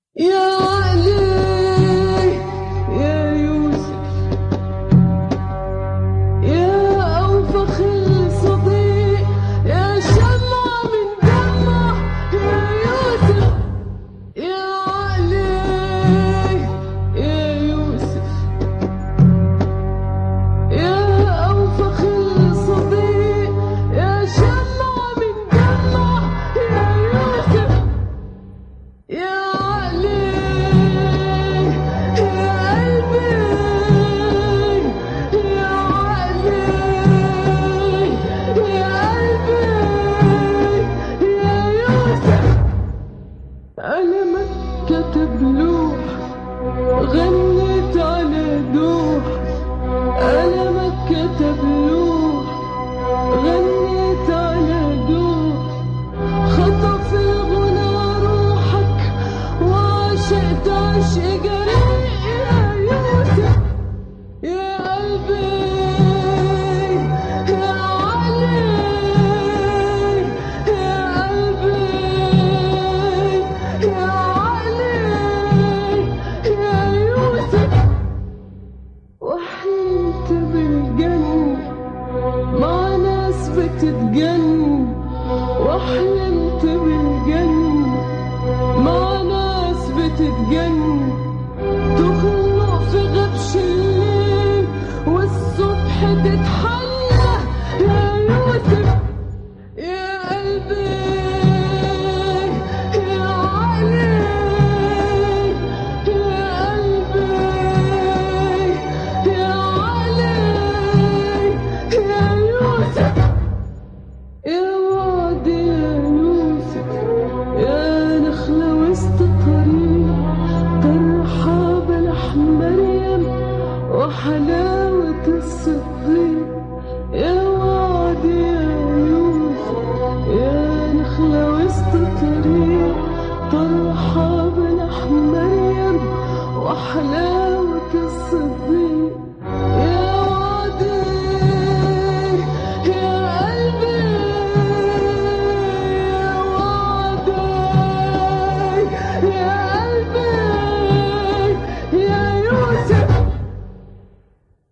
يا علي يا يوسف يا أوفخ الصديق يا شمعة من دمع يا يوسف يا علي يا يوسف يا أوفخ الصديق يا شمعة من دمع يا يوسف يا علي يا قلبي يا علي يا قلبي يا يوسف أنا مكة بلوح غنيت على دوح أنا مكة بلوح غنيت على دوح خطف الغنى روحك وعشقت عشق جريء يا يوسف يا قلبي يا علي يا قلبي يا علي يا يوسف وحلمت بالجنة مع ناس بتتجن وحلمت بالجنة مع ناس بتتجن تخلق في غبش الليل والصبح تتحلى يا يوسف يا قلبي يا علي يا قلبي يا علي يا يوسف يا وادي يا يوسف يا نخلة وسط الطريق طرحة بلح مريم وحلاوة الصديق يا وادي يا يوسف يا نخلة وسط الطريق طرحة بلح مريم وحلاوة الصديق